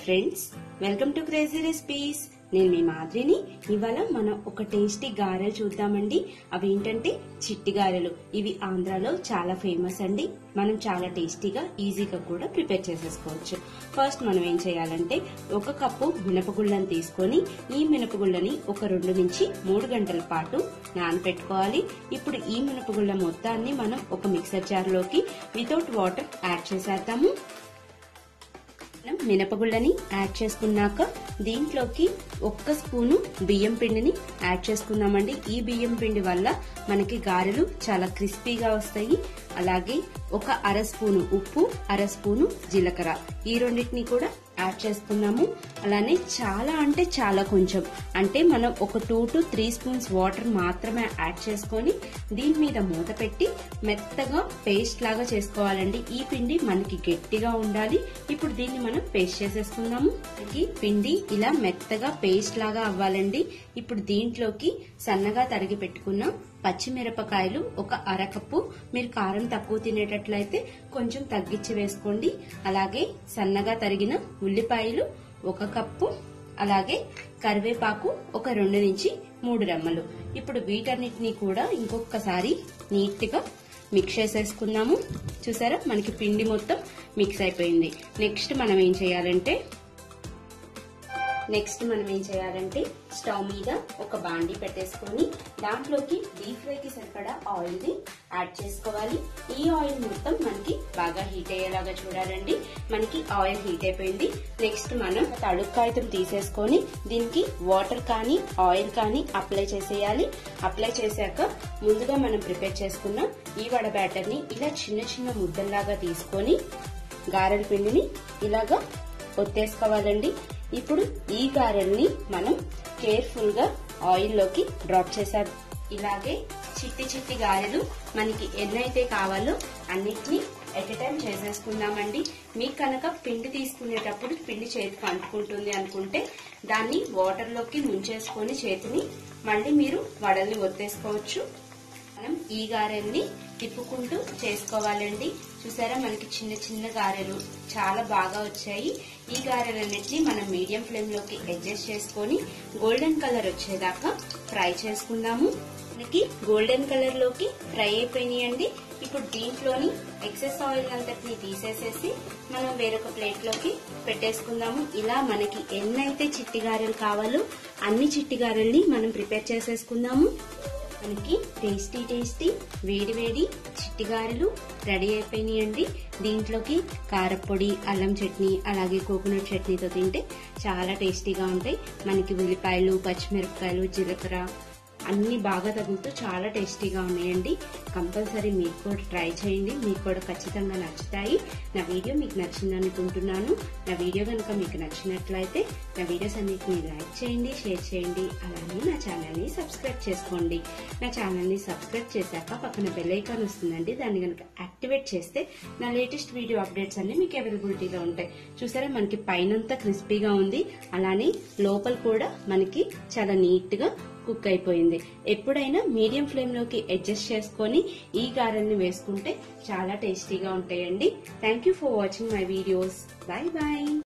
friends welcome to crazy recipes నేను మీ మాదిరిని ఇవాళ మనం ఒక టేస్టీ గారెలు చూద్దామండి అవి ఏంటంటే చిట్టి గారెలు ఇవి ఆంధ్రాలో చాలా ఫేమస్ అండి మనం చాలా టేస్టీగా ఈజీగా కూడా ప్రిపేర్ చేసేసుకోవచ్చు ఫస్ట్ మనం ఏం చేయాలంటే ఒక కప్పు మినపగుళ్ళని తీసుకొని ఈ మినపగుళ్ళని ఒక రెండు నుంచి మూడు గంటల పాటు నానపెట్టుకోవాలి ఇప్పుడు ఈ మినపగుళ్ళ మొత్తాన్ని మనం ఒక మిక్సర్ జార్లోకి వితౌట్ వాటర్ యాడ్ చేసేద్దాము మనం మినపగుళ్ళని యాడ్ చేసుకున్నాక దీంట్లోకి ఒక్క స్పూను బియ్యం పిండిని యాడ్ చేసుకుందామండి ఈ బియ్యం పిండి వల్ల మనకి గారెలు చాలా క్రిస్పీగా వస్తాయి అలాగే ఒక అర స్పూను ఉప్పు అర స్పూను జీలకర్ర ఈ రెండింటిని కూడా యాడ్ చేసుకున్నాము అలానే చాలా అంటే చాలా కొంచెం అంటే మనం ఒక two to three spoons water మాత్రమే యాడ్ చేసుకొని దీని మీద మూత పెట్టి మెత్తగా పేస్ట్ లాగా చేసుకోవాలండి ఈ పిండి మనకి గట్టిగా ఉండాలి ఇప్పుడు దీన్ని మనం పేస్ట్ చేసేసుకుందాము మనకి పిండి ఇలా మెత్తగా పేస్ట్ లాగా అవ్వాలండి ఇప్పుడు దీంట్లోకి సన్నగా తరిగి పెట్టుకున్న పచ్చిమిరపకాయలు ఒక అరకప్పు మీరు కారం తక్కువ తినేటట్లయితే కొంచెం తగ్గించి వేసుకోండి అలాగే సన్నగా తరిగిన ఉల్లిపాయలు ఒక కప్పు అలాగే కరివేపాకు ఒక రెండు నుంచి మూడు రెమ్మలు ఇప్పుడు వీటన్నిటిని కూడా ఇంకొకసారి నీట్ గా మిక్స్ చేసేసుకుందాము చూసారా మనకి పిండి మొత్తం మిక్స్ అయిపోయింది నెక్స్ట్ మనం ఏం చేయాలంటే నెక్స్ట్ మనం ఏం చేయాలంటే స్టవ్ మీద ఒక బాండీ పెట్టేసుకొని దాంట్లోకి డీప్ ఫ్రై కి సరిపడా ఆయిల్ ని యాడ్ చేసుకోవాలి ఈ ఆయిల్ మొత్తం మనకి బాగా హీట్ అయ్యేలాగా చూడాలండి మనకి ఆయిల్ హీట్ అయిపోయింది నెక్స్ట్ మనం తడుగు కాగితం తీసేసుకొని దీనికి వాటర్ కానీ ఆయిల్ కానీ అప్లై చేసేయాలి అప్లై చేశాక ముందుగా మనం ప్రిపేర్ చేసుకున్న ఈ వడ బ్యాటర్ ని ఇలా చిన్న చిన్న ముద్దల్లాగా తీసుకొని గారెల పిండిని ఇలాగా ఒత్తేసుకోవాలండి ఇప్పుడు ఈ గారెల్ని మనం కేర్ఫుల్ గా ఆయిల్ లోకి డ్రాప్ చేసాం ఇలాగే చిట్టి చిట్టి గారెలు మనకి ఎన్నైతే కావాలో అన్నిటినీ ఎట్ ఎ టైం చేసేసుకుందామండి మీకు కనుక పిండి తీసుకునేటప్పుడు పిండి చేతికి అంటుకుంటుంది అనుకుంటే దాన్ని వాటర్ లోకి ముంచేసుకొని చేతిని మళ్ళీ మీరు వడల్ని ఒత్తేసుకోవచ్చు మనం ఈ గారెల్ని తిప్పుకుంటూ చేసుకోవాలండి చూసారా మనకి చిన్న చిన్న గారెలు చాలా బాగా వచ్చాయి ఈ గారెలన్నిటిని మనం మీడియం ఫ్లేమ్ లోకి అడ్జస్ట్ చేసుకొని గోల్డెన్ కలర్ వచ్చేదాకా ఫ్రై చేసుకుందాము మనకి గోల్డెన్ కలర్ లోకి ఫ్రై అయిపోయినాయండి ఇప్పుడు దీంట్లోని ఎక్సెస్ ఆయిల్ అంతటిని తీసేసేసి మనం వేరొక ప్లేట్ లోకి పెట్టేసుకుందాము ఇలా మనకి ఎన్నైతే చిట్టి గారెలు కావాలో అన్ని చిట్టి గారెల్ని మనం ప్రిపేర్ చేసేసుకుందాము మనకి టేస్టీ టేస్టీ వేడి వేడి చిట్టిగారెలు రెడీ అయిపోయినాయండి దీంట్లోకి కారపొడి అల్లం చట్నీ అలాగే కోకోనట్ చట్నీతో తింటే చాలా టేస్టీగా ఉంటాయి మనకి ఉల్లిపాయలు పచ్చిమిరపకాయలు జీలకర్ర అన్ని బాగా తగులుతూ చాలా టేస్టీగా ఉన్నాయండి కంపల్సరీ మీకు కూడా ట్రై చేయండి మీకు కూడా ఖచ్చితంగా నచ్చుతాయి నా వీడియో మీకు నచ్చింది అనుకుంటున్నాను నా వీడియో కనుక మీకు నచ్చినట్లయితే నా వీడియోస్ అన్నిటిని లైక్ చేయండి షేర్ చేయండి అలానే నా ఛానల్ని సబ్స్క్రైబ్ చేసుకోండి నా ఛానల్ని సబ్స్క్రైబ్ చేశాక పక్కన బెల్ ఐకాన్ వస్తుందండి దాన్ని కనుక యాక్టివేట్ చేస్తే నా లేటెస్ట్ వీడియో అప్డేట్స్ అన్ని మీకు అవైలబిలిటీలో ఉంటాయి చూసారా మనకి పైనంతా క్రిస్పీగా ఉంది అలానే లోపల కూడా మనకి చాలా నీట్ గా కుక్ అయిపోయింది ఎప్పుడైనా మీడియం ఫ్లేమ్ లోకి అడ్జస్ట్ చేసుకొని ఈ గారెల్ని వేసుకుంటే చాలా టేస్టీగా ఉంటాయండి thank you for watching my videos bye bye